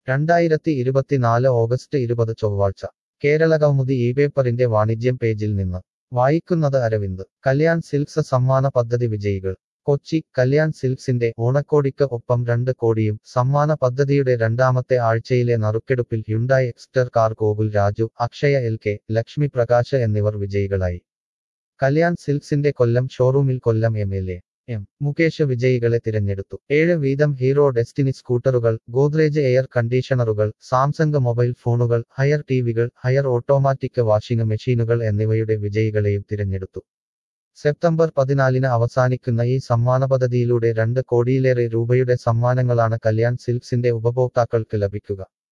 രണ്ടായിരത്തി ഇരുപത്തിനാല് ഓഗസ്റ്റ് ഇരുപത് ചൊവ്വാഴ്ച കേരളകൗമുദി ഈ പേപ്പറിന്റെ വാണിജ്യം പേജിൽ നിന്ന് വായിക്കുന്നത് അരവിന്ദ് കല്യാൺ സിൽക്സ് സമ്മാന പദ്ധതി വിജയികൾ കൊച്ചി കല്യാൺ സിൽക്സിന്റെ ഓണക്കോടിക്ക് ഒപ്പം രണ്ട് കോടിയും സമ്മാന പദ്ധതിയുടെ രണ്ടാമത്തെ ആഴ്ചയിലെ നറുക്കെടുപ്പിൽ Hyundai Exter car Gokul Raju Akshaya L K Lakshmi Prakash എന്നിവർ വിജയികളായി കല്യാൺ സിൽക്സിന്റെ കൊല്ലം ഷോറൂമിൽ Kollam M L A M Mukesh വിജയികളെ തിരഞ്ഞെടുത്തു ഏഴ് വീതം ഹീറോ ഡെസ്റ്റിനി സ്കൂട്ടറുകൾ ഗോദ്രേജ് എയർ കണ്ടീഷണറുകൾ സാംസങ് മൊബൈൽ ഫോണുകൾ ഹയർ ടിവികൾ ഹയർ ഓട്ടോമാറ്റിക് വാഷിംഗ് മെഷീനുകൾ എന്നിവയുടെ വിജയികളെയും തിരഞ്ഞെടുത്തു സെപ്റ്റംബർ പതിനാലിന് അവസാനിക്കുന്ന ഈ സമ്മാന പദ്ധതിയിലൂടെ രണ്ട് കോടിയിലേറെ രൂപയുടെ സമ്മാനങ്ങളാണ് കല്യാൺ സിൽക്സിന്റെ ഉപഭോക്താക്കൾക്ക് ലഭിക്കുക